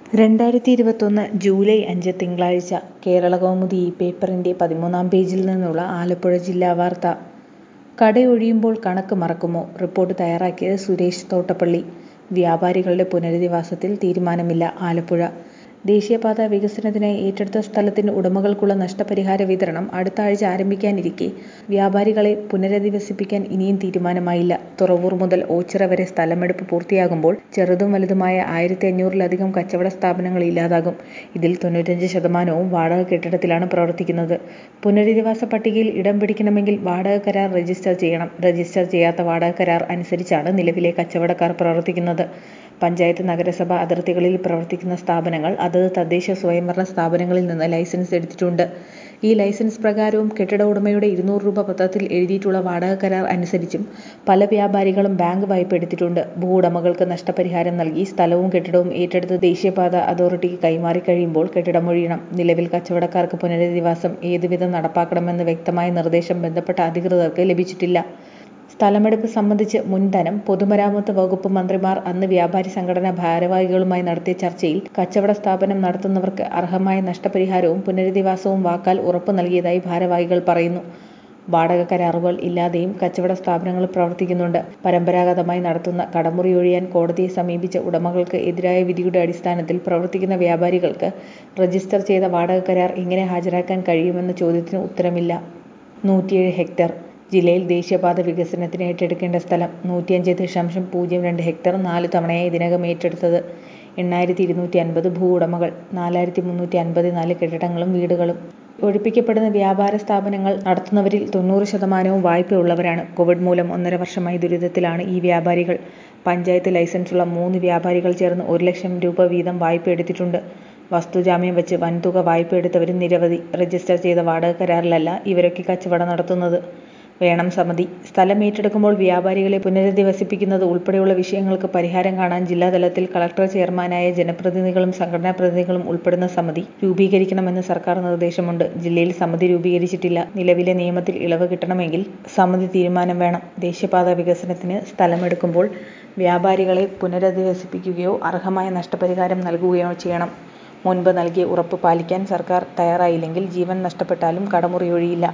രണ്ടായിരത്തി ഇരുപത്തൊന്ന് ജൂലൈ അഞ്ച് തിങ്കളാഴ്ച കേരളകൗമുദി ഈ പേപ്പറിന്റെ പതിമൂന്നാം പേജിൽ നിന്നുള്ള ആലപ്പുഴ ജില്ലാ വാർത്ത കടയൊഴിയുമ്പോൾ കണക്ക് മറക്കുമോ റിപ്പോർട്ട് തയ്യാറാക്കിയത് സുരേഷ് തോട്ടപ്പള്ളി വ്യാപാരികളുടെ പുനരധിവാസത്തിൽ തീരുമാനമില്ല ആലപ്പുഴ ദേശീയപാത വികസനത്തിനായി ഏറ്റെടുത്ത സ്ഥലത്തിന് ഉടമകൾക്കുള്ള നഷ്ടപരിഹാര വിതരണം അടുത്ത ആഴ്ച ആരംഭിക്കാനിരിക്കെ വ്യാപാരികളെ പുനരധിവസിപ്പിക്കാൻ ഇനിയും തീരുമാനമായില്ല. തുറവൂർ മുതൽ ഓച്ചിറ വരെ സ്ഥലമെടുപ്പ് പൂർത്തിയാകുമ്പോൾ ചെറുതും വലുതുമായ ആയിരത്തി അഞ്ഞൂറിലധികം കച്ചവട സ്ഥാപനങ്ങൾ ഇല്ലാതാകും. ഇതിൽ തൊണ്ണൂറ്റഞ്ച് ശതമാനവും വാടക കെട്ടിടത്തിലാണ് പ്രവർത്തിക്കുന്നത്. പുനരധിവാസ പട്ടികയിൽ ഇടം പിടിക്കണമെങ്കിൽ വാടക കരാർ രജിസ്റ്റർ ചെയ്യണം. രജിസ്റ്റർ ചെയ്യാത്ത വാടക കരാർ അനുസരിച്ചാണ് നിലവിലെ കച്ചവടക്കാർ പ്രവർത്തിക്കുന്നത്. പഞ്ചായത്ത് നഗരസഭ അതിർത്തികളിൽ പ്രവർത്തിക്കുന്ന സ്ഥാപനങ്ങൾ അതത് തദ്ദേശ സ്വയംഭരണ സ്ഥാപനങ്ങളിൽ നിന്ന് ലൈസൻസ് എടുത്തിട്ടുണ്ട്. ഈ ലൈസൻസ് പ്രകാരവും കെട്ടിട ഉടമയുടെ ഇരുന്നൂറ് രൂപ പത്രത്തിൽ എഴുതിയിട്ടുള്ള വാടക കരാർ അനുസരിച്ചും പല വ്യാപാരികളും ബാങ്ക് വായ്പ എടുത്തിട്ടുണ്ട്. ഭൂവുടമകൾക്ക് നഷ്ടപരിഹാരം നൽകി സ്ഥലവും കെട്ടിടവും ഏറ്റെടുത്ത് ദേശീയപാത അതോറിറ്റിക്ക് കൈമാറിക്കഴിയുമ്പോൾ കെട്ടിടമൊഴിയണം. നിലവിൽ കച്ചവടക്കാർക്ക് പുനരധിവാസം ഏതുവിധം നടപ്പാക്കണമെന്ന് വ്യക്തമായ നിർദ്ദേശം ബന്ധപ്പെട്ട അധികൃതർക്ക് ലഭിച്ചിട്ടില്ല. സ്ഥലമെടുപ്പ് സംബന്ധിച്ച് മുൻ ധനം, പൊതുമരാമത്ത് വകുപ്പ് മന്ത്രിമാർ അന്ന് വ്യാപാരി സംഘടനാ ഭാരവാഹികളുമായി നടത്തിയ ചർച്ചയിൽ കച്ചവട സ്ഥാപനം നടത്തുന്നവർക്ക് അർഹമായ നഷ്ടപരിഹാരവും പുനരധിവാസവും വാക്കാൽ ഉറപ്പു നൽകിയതായി ഭാരവാഹികൾ പറയുന്നു. വാടക കരാറുകൾ ഇല്ലാതെയും കച്ചവട സ്ഥാപനങ്ങൾ പ്രവർത്തിക്കുന്നുണ്ട്. പരമ്പരാഗതമായി നടത്തുന്ന കടമുറി ഒഴിയാൻ കോടതിയെ സമീപിച്ച ഉടമകൾക്ക് എതിരായ വിധിയുടെ അടിസ്ഥാനത്തിൽ പ്രവർത്തിക്കുന്ന വ്യാപാരികൾക്ക് രജിസ്റ്റർ ചെയ്ത വാടക കരാർ എങ്ങനെ ഹാജരാക്കാൻ കഴിയുമെന്ന ചോദ്യത്തിന് ഉത്തരമില്ല. നൂറ്റിയേഴ് ഹെക്ടർ ജില്ലയിൽ ദേശീയപാത വികസനത്തിന് ഏറ്റെടുക്കേണ്ട സ്ഥലം നൂറ്റിയഞ്ച് ദശാംശം പൂജ്യം രണ്ട് ഹെക്ടർ നാലു തവണയായി ഇതിനകം ഏറ്റെടുത്തത് എണ്ണായിരത്തി ഇരുന്നൂറ്റി അൻപത് ഭൂവുടമകൾ നാലായിരത്തി മുന്നൂറ്റി അൻപത്തിനാല് കെട്ടിടങ്ങളും വീടുകളും. ഒഴിപ്പിക്കപ്പെടുന്ന വ്യാപാര സ്ഥാപനങ്ങൾ നടത്തുന്നവരിൽ തൊണ്ണൂറ് ശതമാനവും വായ്പയുള്ളവരാണ്. കോവിഡ് മൂലം ഒന്നര വർഷമായി ദുരിതത്തിലാണ് ഈ വ്യാപാരികൾ. പഞ്ചായത്ത് ലൈസൻസുള്ള മൂന്ന് വ്യാപാരികൾ ചേർന്ന് ഒരു ലക്ഷം രൂപ വീതം വായ്പ എടുത്തിട്ടുണ്ട്. വസ്തുജാമ്യം വച്ച് വൻതുക വായ്പ എടുത്തവരും നിരവധി. രജിസ്റ്റർ ചെയ്ത വാടക കരാറിലല്ല ഇവരൊക്കെ കച്ചവടം നടത്തുന്നത്. വേണം സമിതി സ്ഥലം ഏറ്റെടുക്കുമ്പോൾ വ്യാപാരികളെ പുനരധിവസിപ്പിക്കുന്നത് ഉൾപ്പെടെയുള്ള വിഷയങ്ങൾക്ക് പരിഹാരം കാണാൻ ജില്ലാതലത്തിൽ കളക്ടർ ചെയർമാനായ ജനപ്രതിനിധികളും സംഘടനാ പ്രതിനിധികളും ഉൾപ്പെടുന്ന സമിതി രൂപീകരിക്കണമെന്ന് സർക്കാർ നിർദ്ദേശമുണ്ട്. ജില്ലയിൽ സമിതി രൂപീകരിച്ചിട്ടില്ല. നിലവിലെ നിയമത്തിൽ ഇളവ് കിട്ടണമെങ്കിൽ സമിതി തീരുമാനം വേണം. ദേശീയപാത വികസനത്തിന് സ്ഥലമെടുക്കുമ്പോൾ വ്യാപാരികളെ പുനരധിവസിപ്പിക്കുകയോ അർഹമായ നഷ്ടപരിഹാരം നൽകുകയോ ചെയ്യണം. മുൻപ് നൽകിയ ഉറപ്പ് പാലിക്കാൻ സർക്കാർ തയ്യാറായില്ലെങ്കിൽ ജീവൻ നഷ്ടപ്പെട്ടാലും കടമുറിയൊഴിയില്ല.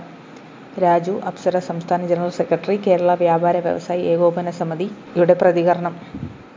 രാജു അപ്സര സംസ്ഥാന ജനറൽ സെക്രട്ടറി കേരള വ്യാപാര വ്യവസായി ഏകോപന സമിതി യുടെ പ്രതികരണം.